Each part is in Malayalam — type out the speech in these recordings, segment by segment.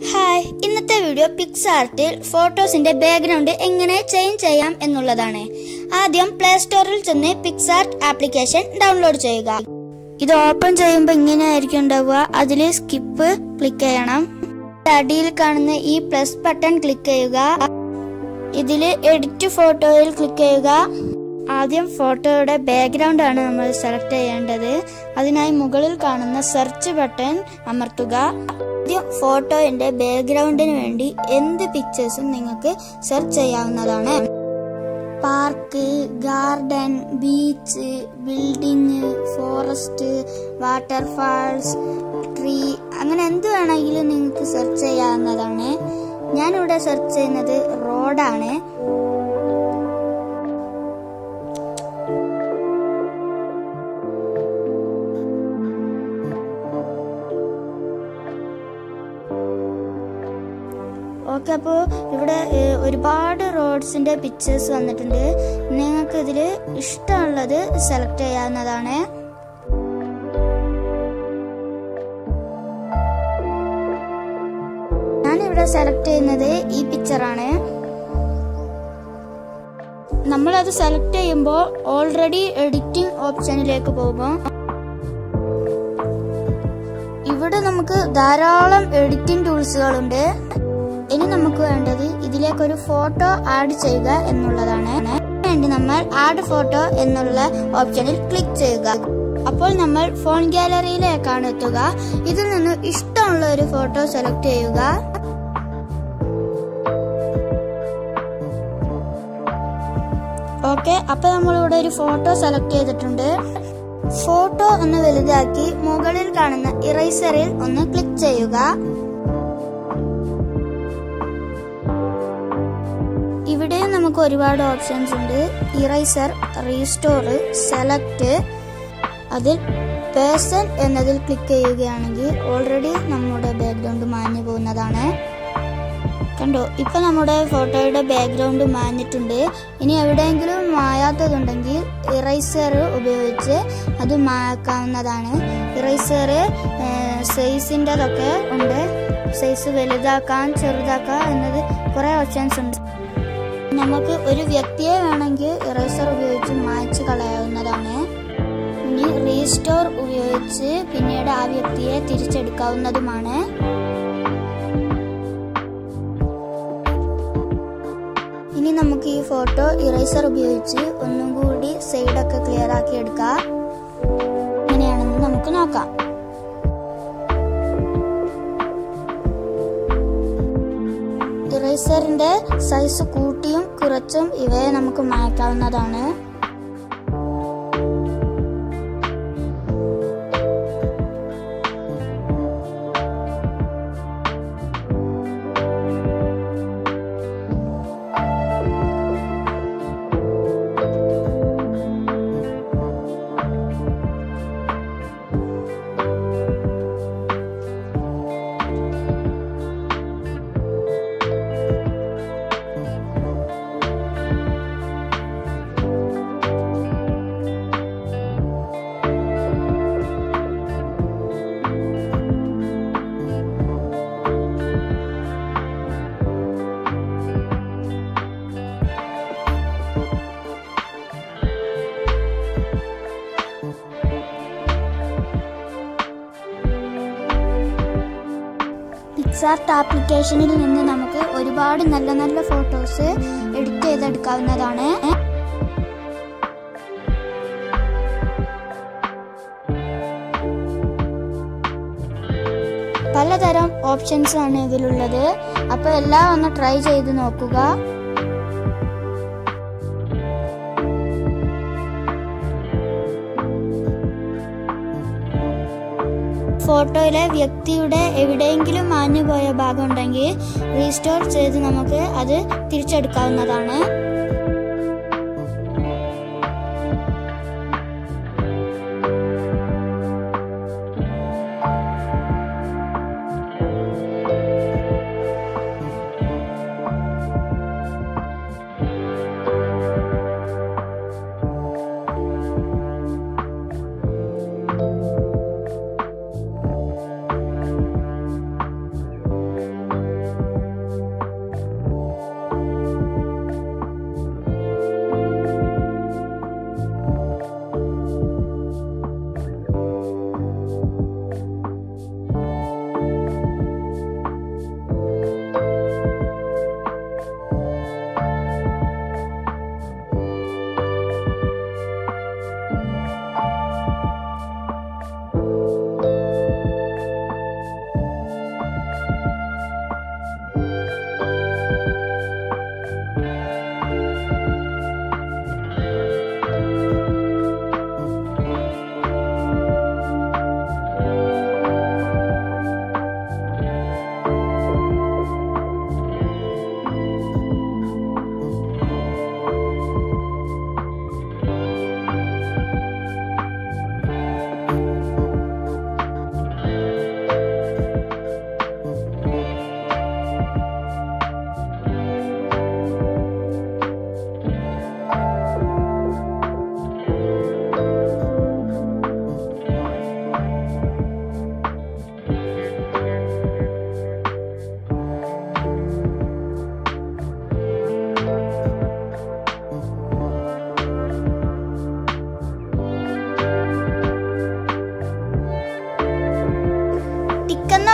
ഹായ് ഇന്നത്തെ വീഡിയോ പിക്സാർട്ടിൽ ഫോട്ടോസിന്റെ ബാക്ക്ഗ്രൗണ്ട് എങ്ങനെ ചേഞ്ച് ചെയ്യാം എന്നുള്ളതാണ് ആദ്യം പ്ലേ സ്റ്റോറിൽ ചെന്ന് പിക്സാർട്ട് ആപ്ലിക്കേഷൻ ഡൗൺലോഡ് ചെയ്യുക ഇത് ഓപ്പൺ ചെയ്യുമ്പോൾ ഇങ്ങനെയായിരിക്കും ഉണ്ടാവുക അതിൽ സ്കിപ്പ് ക്ലിക്ക് ചെയ്യണം അടിയിൽ കാണുന്ന ഈ പ്ലസ് ബട്ടൺ ക്ലിക്ക് ചെയ്യുക ഇതിൽ എഡിറ്റ് ഫോട്ടോയിൽ ക്ലിക്ക് ചെയ്യുക ആദ്യം ഫോട്ടോയുടെ ബാക്ക്ഗ്രൗണ്ട് ആണ് നമ്മൾ സെലക്ട് ചെയ്യേണ്ടത് അതിനായി മുകളിൽ കാണുന്ന സെർച്ച് ബട്ടൺ അമർത്തുക ആദ്യം ഫോട്ടോയുടെ ബാക്ക്ഗ്രൗണ്ടിന് വേണ്ടി എന്ത് പിക്ചേഴ്സും നിങ്ങൾക്ക് സെർച്ച് ചെയ്യാവുന്നതാണ് park garden beach building forest waterfalls tree അങ്ങനെ എന്ത് വേണമെങ്കിലും നിങ്ങൾക്ക് സെർച്ച് ചെയ്യാവുന്നതാണ് ഞാനിവിടെ സെർച്ച് ചെയ്യുന്നത് റോഡാണ് ഓക്കെ അപ്പോൾ ഇവിടെ ഏഹ്, ഒരുപാട് റോഡ്സിന്റെ പിക്ചേഴ്സ് വന്നിട്ടുണ്ട് നിങ്ങൾക്ക് ഇതിൽ ഇഷ്ടമുള്ളത് സെലക്ട് ചെയ്യാവുന്നതാണ് ഞാനിവിടെ സെലക്ട് ചെയ്യുന്നത് ഈ പിക്ചറാണ് നമ്മളത് സെലക്ട് ചെയ്യുമ്പോൾ ഓൾറെഡി എഡിറ്റിംഗ് ഓപ്ഷനിലേക്ക് പോകുമ്പോൾ ഇവിടെ നമുക്ക് ധാരാളം എഡിറ്റിംഗ് ടൂൾസുകളുണ്ട് ഇനി നമുക്ക് വേണ്ടത് ഇതിലേക്ക് ഒരു ഫോട്ടോ ആഡ് ചെയ്യുക എന്നുള്ളതാണ് വേണ്ടി നമ്മൾ ആഡ് ഫോട്ടോ എന്നുള്ള ഓപ്ഷനിൽ ക്ലിക്ക് ചെയ്യുക അപ്പോൾ നമ്മൾ ഫോൺ ഗാലറിയിലേക്കാണ് എത്തുക ഇതിൽ നിന്ന് ഇഷ്ടമുള്ള ഒരു ഫോട്ടോ സെലക്ട് ചെയ്യുക ഓക്കെ അപ്പൊ നമ്മളിവിടെ ഒരു ഫോട്ടോ സെലക്ട് ചെയ്തിട്ടുണ്ട് ഫോട്ടോ ഒന്ന് വലുതാക്കി മുകളിൽ കാണുന്ന ഇറൈസറിൽ ഒന്ന് ക്ലിക്ക് ചെയ്യുക ഇവിടെ നമുക്ക് ഒരുപാട് ഓപ്ഷൻസ് ഉണ്ട് ഇറൈസർ റീസ്റ്റോർ സെലക്ട് അതിൽ പേഴ്സൺ എന്നതിൽ ക്ലിക്ക് ചെയ്യുകയാണെങ്കിൽ ഓൾറെഡി നമ്മുടെ ബാക്ക്ഗ്രൗണ്ട് മാഞ്ഞു പോകുന്നതാണ് കണ്ടോ ഇപ്പൊ നമ്മുടെ ഫോട്ടോയുടെ ബാക്ക്ഗ്രൗണ്ട് മാഞ്ഞിട്ടുണ്ട് ഇനി എവിടെയെങ്കിലും മായാത്തതുണ്ടെങ്കിൽ ഇറൈസർ ഉപയോഗിച്ച് അത് മാക്കാവുന്നതാണ് ഇറൈസർ സൈസിൻ്റെതൊക്കെ ഉണ്ട് സൈസ് വലുതാക്കാൻ ചെറുതാക്കാം എന്നത് കുറേ ഓപ്ഷൻസ് ഉണ്ട് നമുക്ക് ഒരു വ്യക്തിയെ വേണമെങ്കിൽ ഇറേസർ ഉപയോഗിച്ച് മായ്ച്ച് കളയാവുന്നതാണ് ഇനി റീസ്റ്റോർ ഉപയോഗിച്ച് പിന്നീട് ആ വ്യക്തിയെ തിരിച്ചെടുക്കാവുന്നതുമാണ് ഇനി നമുക്ക് ഈ ഫോട്ടോ ഇറേസർ ഉപയോഗിച്ച് ഒന്നും കൂടി സൈഡൊക്കെ ക്ലിയർ ആക്കി എടുക്കാം എങ്ങനെയാണെന്ന് നമുക്ക് നോക്കാം ഇറേസറിന്റെ സൈസ് കൂട്ടിയും കുറച്ചും ഇവയെ നമുക്ക് മായ്ക്കാവുന്നതാണ് പിക്സാർട്ട് ആപ്ലിക്കേഷനിൽ നിന്ന് നമുക്ക് ഒരുപാട് നല്ല നല്ല ഫോട്ടോസ് എഡിറ്റ് ചെയ്തെടുക്കാവുന്നതാണ് പലതരം ഓപ്ഷൻസ് ആണ് ഇതിലുള്ളത് അപ്പൊ എല്ലാം ഒന്ന് ട്രൈ ചെയ്ത് നോക്കുക ഫോട്ടോയിലെ വ്യക്തിയുടെ എവിടെയെങ്കിലും മാഞ്ഞുപോയ ഭാഗം ഉണ്ടെങ്കിൽ റീസ്റ്റോർ ചെയ്ത് നമുക്ക് അത് തിരിച്ചെടുക്കാവുന്നതാണ്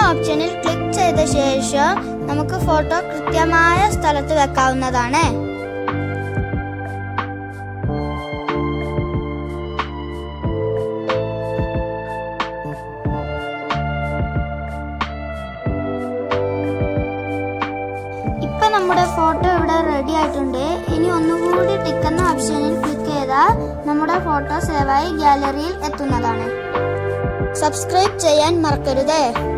ഓപ്ഷനിൽ ക്ലിക്ക് ചെയ്ത ശേഷം നമുക്ക് ഫോട്ടോ കൃത്യമായ സ്ഥലത്ത് വെക്കാവുന്നതാണ് ഇപ്പൊ നമ്മുടെ ഫോട്ടോ ഇവിടെ റെഡി ആയിട്ടുണ്ട് ഇനി ഒന്നുകൂടി ടിക്ക് എന്ന ഓപ്ഷനിൽ ക്ലിക്ക് ചെയ്താൽ നമ്മുടെ ഫോട്ടോ സേവായി ഗാലറിയിൽ എത്തുന്നതാണ് സബ്സ്ക്രൈബ് ചെയ്യാൻ മറക്കരുതേ